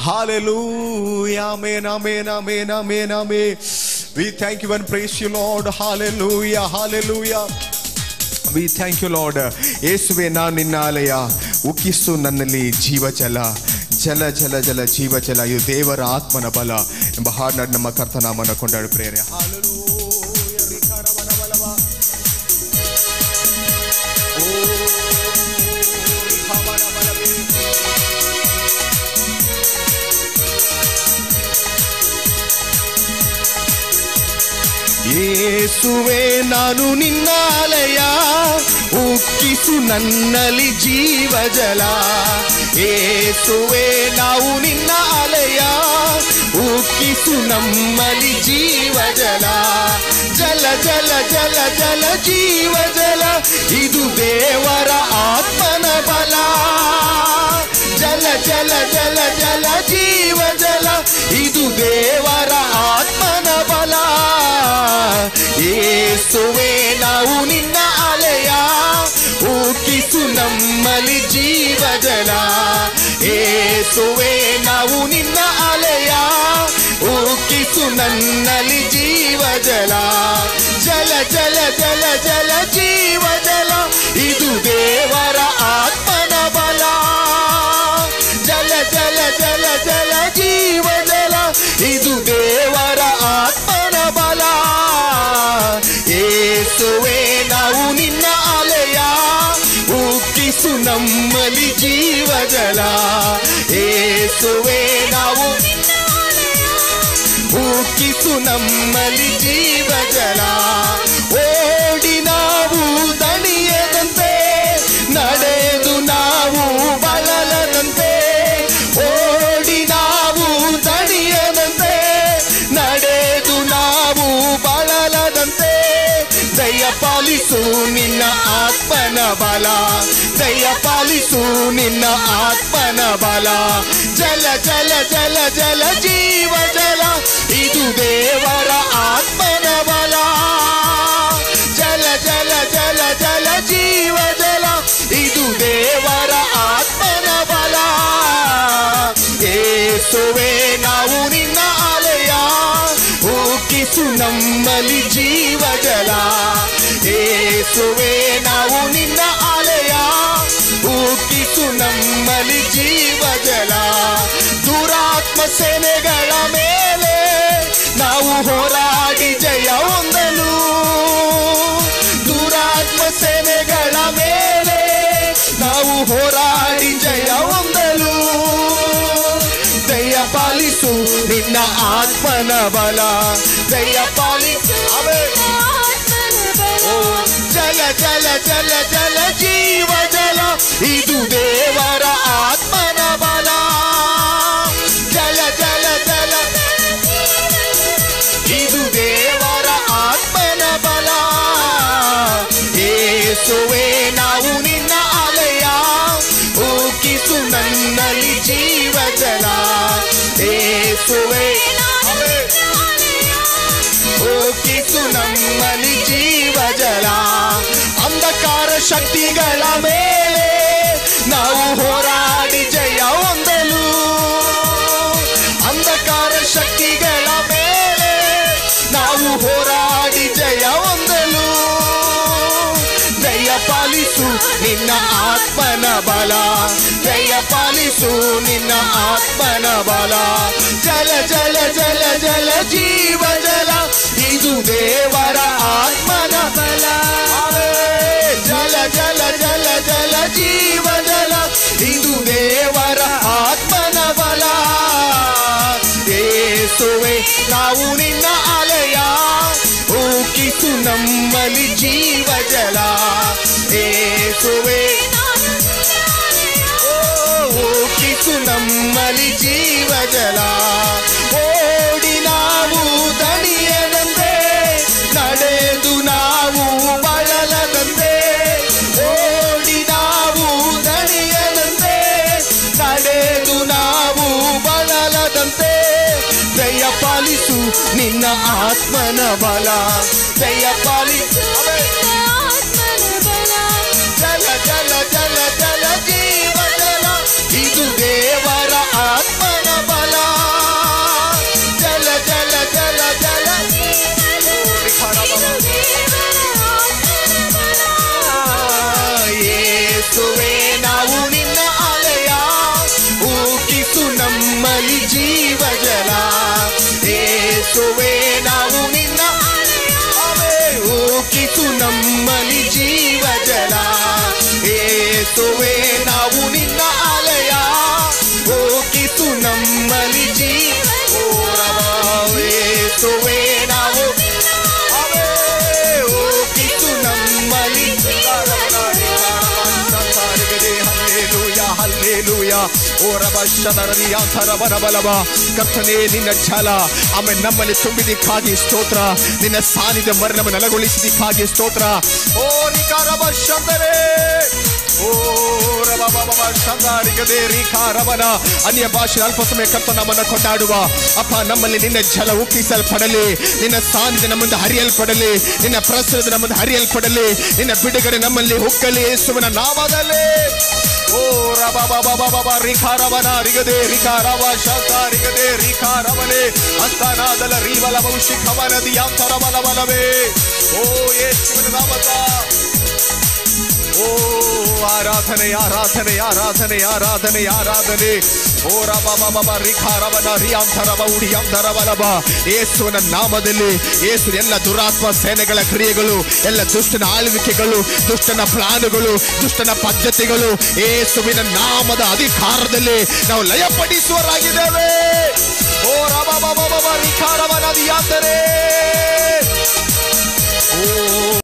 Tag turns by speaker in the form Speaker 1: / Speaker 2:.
Speaker 1: Hallelujah. Amen. Amen. Amen. Amen. Amen. We thank you and praise you, Lord. Hallelujah. Hallelujah. We thank you Lord ಯೇಸುವೆ ನಾನು ನಿನ್ನ ಆಲಯ ಉಕ್ಕಿಸು ನನ್ನಲ್ಲಿ ಜೀವಜಲ ಜಲ ಜಲ ಜಲ ಜೀವಜಲ ಇದು ದೇವರ ಆತ್ಮನ ಬಲ ಎಂಬ ಹಾಡಿನ ನಮ್ಮ ಕರ್ತನಾಮನ ಕೊಂಡಾಡು ಪ್ರೇರೆ ಯೇಸುವೆ ನಾನು ನಿನ್ನ ಆಲಯ ಉಕ್ಕಿಸು ನನ್ನಲ್ಲಿ ಜೀವಜಲ ಯೇಸುವೆ ನಾವು ನಿನ್ನ ಆಲಯ ಉಕ್ಕಿಸು ನಮ್ಮಲ್ಲಿ ಜೀವಜಲ ಜಲ ಜಲ ಜಲ ಜಲ ಜೀವಜಲ ಇದು ದೇವರ ಆತ್ಮನ ಬಲ ಜಲ ಜಲ ಜಲ ಜಲ ಜೀವ ಜಲ ಇದು ದೇವರ ಆತ್ಮನ ಬಲ ಏಸುವೆ ನಾವು ನಿನ್ನ ಆಲಯ ಊಕಿಸು ನಮ್ಮಲ್ಲಿ ಜೀವ ಜಲ ಏಸುವೆ ನಾವು ನಿನ್ನ ಆಲಯ ಊಕಿಸು ನನ್ನಲ್ಲಿ ಜೀವ ಜಲ ಜಲ ಜಲ ಜಲ ಜಲ ಜೀವ ಜಲ ಇದು ದೇವರ ಆತ್ಮನ ಬಲ ಜಲ ಜಲ ಜಲ ಜಲ ಜೀವ ಜಲ ಇದು ದೇವರ ಆತ್ಮನ ಬಲ ಏಸುವೆ ನಾವು ನಿನ್ನ ಆಲಯ ಉಕ್ಕಿಸು ನಮ್ಮಲ್ಲಿ ಜೀವ ಜಲ ಏಸುವೆ ನಾವು ಉಕ್ಕಿಸು ನಮ್ಮಲ್ಲಿ ಜೀವ ಜಲ ಓಡಿ ನಾವು ದಣಿಯದಂತೆ ನಡೆದು ನಾವು ಬಳಲದಂತೆ ಓಡಿ ನಾವು ದಣಿಯದಂತೆ ನಡೆದು ನಾವು ಬಳಲದಂತೆ ದಯ ಪಾಲಿಸು ನಿನ್ನ ಆತ್ಮನ ಬಲ ದಯ ಪಾಲಿಸು ನಿನ್ನ ಆತ್ಮನ ಬಲ ಜಲ ಜಲ ಜಲ ಜಲ ಜೀವ ಜಲ ಇದು ದೇವರ ಆತ್ಮನ ಬಲ ಜಲ ಜಲ ಜಲ ಜಲ ಜೀವ ಜಲ ಇದು ದೇವರ ಆತ್ಮನ ಬಲ ಏಸುವೆ ನಾವು ನಿನ್ನ ಆಲಯ ಊಕಿಸು ನಮ್ಮಲ್ಲಿ ಜೀವ ಜಲ ಏಸುವೆ ನಾವು ನಿನ್ನ ಆಲಯ ಊಕಿಸು ನಮ್ಮಲ್ಲಿ ಜೀವ ಜಲ ದುರಾತ್ಮ ಸೇನೆಗಳ ಮೇಲೆ ನಾವು ಹೋರಾಡಿ ಜಯ ಹೊಂದಲು ದುರಾತ್ಮ ಸೇನೆಗಳ ಮೇಲೆ ನಾವು ಹೋರಾಡಿ ಜಯ ಹೊಂದಲು ದಯ ಪಾಲಿಸು ನಿನ್ನ ಆತ್ಮನ ಬಲ ದಯ ಪಾಲಿಸು ಅವೇ ಓ ಜಲ ಜಲ ಜಲ ಜಲ ಜೀವ ಜಲ ಇದು ದೇವರ ಆತ್ಮನ ಬಲ ಜಲ ಜಲ ಜಲ ಇದು ದೇವರ ಆತ್ಮನ ಬಲ ಏಸುವೆ ನಾವು ನಿನ್ನ ಆಲಯ ಊಕಿಸು ನನ್ನಲ್ಲಿ ಜೀವ ಜಲ ಏಸುವೆ ಅವೇ ಊಕಿಸು ನಮ್ಮಲ್ಲಿ ಜೀವ ಜಲ ಅಂಧಕಾರ ಶಕ್ತಿಗಳ ಮೇಲೆ ನಾವು ಹೋರಾಡಿ ಜಯ ಹೊಂದಲು ಅಂಧಕಾರ ಶಕ್ತಿಗಳ ಮೇಲೆ ನಾವು ಹೋರಾಡಿ ಜಯ ಹೊಂದಲು ದಯ ಪಾಲಿಸು ನಿನ್ನ ಆತ್ಮನ ಬಲ ದಯ ಪಾಲಿಸು ನಿನ್ನ ಆತ್ಮನ ಬಲ ಜಲ ಜಲ ಜಲ ಜಲ ಜೀವ ಜಲ ಇದು ದೇವರ ಆತ್ಮನ ಬಲ ಅವೇ ಜಲ ಜಲ ಜಲ ಜಲ ಜೀವ ಜಲ ಇದು ದೇವರ ಆತ್ಮನ ಬಲ ಏಸುವೆ ನಾವು ನಿನ್ನ ಆಲಯ ಊಕಿಸು ನಮ್ಮಲ್ಲಿ ಜೀವ ಜಲ ಏಸುವೆ ಊಕಿಸು ನಮ್ಮಲ್ಲಿ ಜೀವ ಜಲ ಓಡಿ ನಾವು ದಣಿಯದಂತೆ ನಡೆದು ನಾವು ಬಳಲದಂತೆ ಓಡಿ ನಾವು ದಣಿಯದಂತೆ ನಡೆದು ನಾವು ಬಳಲದಂತೆ ದಯ ಪಾಲಿಸು ನಿನ್ನ ಆತ್ಮನ ಬಲ ದಯ ಪಾಲಿಸು ಅವೇ ಜಲ ಜಲ ಜಲ ಜಲ ಜೀವ ಜಲ ಇದು ದೇವರ ಆತ್ಮನ ಬಲ ನಮ್ಮಲ್ಲಿ ಜೀವ ಜಲ ಏಸುವೆ ನಾವು ನಿನ್ನ ಆಮೆ ಉಕ್ಕಿಸು ನಮ್ಮಲ್ಲಿ ಜೀವ ಜಲ ಏಸುವೆ ನಾವು ನಿನ್ನ ಆಲಯ ಉಕ್ಕಿಸು ನಮ್ಮಲ್ಲಿ ಜೀವ ಏಸುವೆ ನಾವು ಆಮೆ ಉಕ್ಕಿಸು ನಮ್ಮಲ್ಲಿ ಹಲ್ಲೇಲೂಯ ಹಲ್ಲೇಲೂಯ ಓ ರಬ ಶನರನಿಯ ಥರಬರ ಬಲವ ಕರ್ತನೇ ನಿನ್ನ ಛಲ ಆಮೇಲೆ ನಮ್ಮಲ್ಲಿ ತುಂಬಿದಕ್ಕಾಗಿ ಸ್ತೋತ್ರ ನಿನ್ನ ಸಾನಿಧ್ಯ ಮರ ನಮ್ಮ ನೆಲಗೊಳಿಸಿದಕ್ಕಾಗಿ ಸ್ತೋತ್ರ ಓ ರಿಕಾರಬ ಶಂದರೆ ಓ ರಬ ಬಬ ಬ ಶಂದಾರಿಗದೆ ರಿಕಾರಬನ ಅನ್ಯ ಭಾಷೆ ಅಲ್ಪ ಸಮಯ ಕರ್ತ ನಮ್ಮನ್ನ ಕೊಂಡಾಡುವ ಅಪ್ಪ ನಮ್ಮಲ್ಲಿ ನಿನ್ನ ಜಲ ಉಕ್ಕಿಸಲ್ಪಡಲಿ ನಿನ್ನ ಸಾನಿಧ್ಯ ನಮ್ಮಿಂದ ಹರಿಯಲ್ಪಡಲಿ ನಿನ್ನ ಪ್ರಸರದ ನಮ್ಮಿಂದ ಹರಿಯಲ್ಪಡಲಿ ನಿನ್ನ ಬಿಡುಗಡೆ ನಮ್ಮಲ್ಲಿ ಹುಕ್ಕಲಿ ಯೇಸುವಿನ ನಾಮದಲ್ಲಿ ಓ ರಬ ಬಬ ಬಬ ಬ ರಿಖಾರವನ ರಿಗದೆ ರಿಖಾರವ ಶಾಂತ ರಿಗದೆ ರಿಖಾರವನೆ ಅಸ್ತನಾದಲ ರೀವಲ ಭವಿಷ್ಯಕವನ ದಿಯಾಂತರವನ ಬಲವೇ ಓ ಯೇಸುವಿನ ನಾಮದ ಓ ಆರಾಧನೆ ಆರಾಧನೆ ಆರಾಧನೆ ಆರಾಧನೆ ಆರಾಧನೆ ಓ ರಬ ಬಬ ಬ ರಿಖಾರವನ ರಿಯಾಂತರವ ಉಡಿಯಾಂತರವಲಬ ಯೇಸುವಿನ ನಾಮದಲ್ಲಿ ಯೇಸು ಎಲ್ಲ ದುರಾತ್ಮ ಸೇನೆಗಳ ಕ್ರಿಯೆಗಳು ಎಲ್ಲ ದುಷ್ಟನ ಆಳ್ವಿಕೆಗಳು ದುಷ್ಟನ ಪ್ಲಾನುಗಳು ದುಷ್ಟನ ಪದ್ಧತಿಗಳು ಯೇಸುವಿನ ನಾಮದ ಅಧಿಕಾರದಲ್ಲಿ ನಾವು ಲಯಪಡಿಸುವರಾಗಿದ್ದೇವೆ ಓ ರಬ ಬಬ ಬಬ ರಿಖಾರವನ ದಿಯಾಂತರೇ ಓ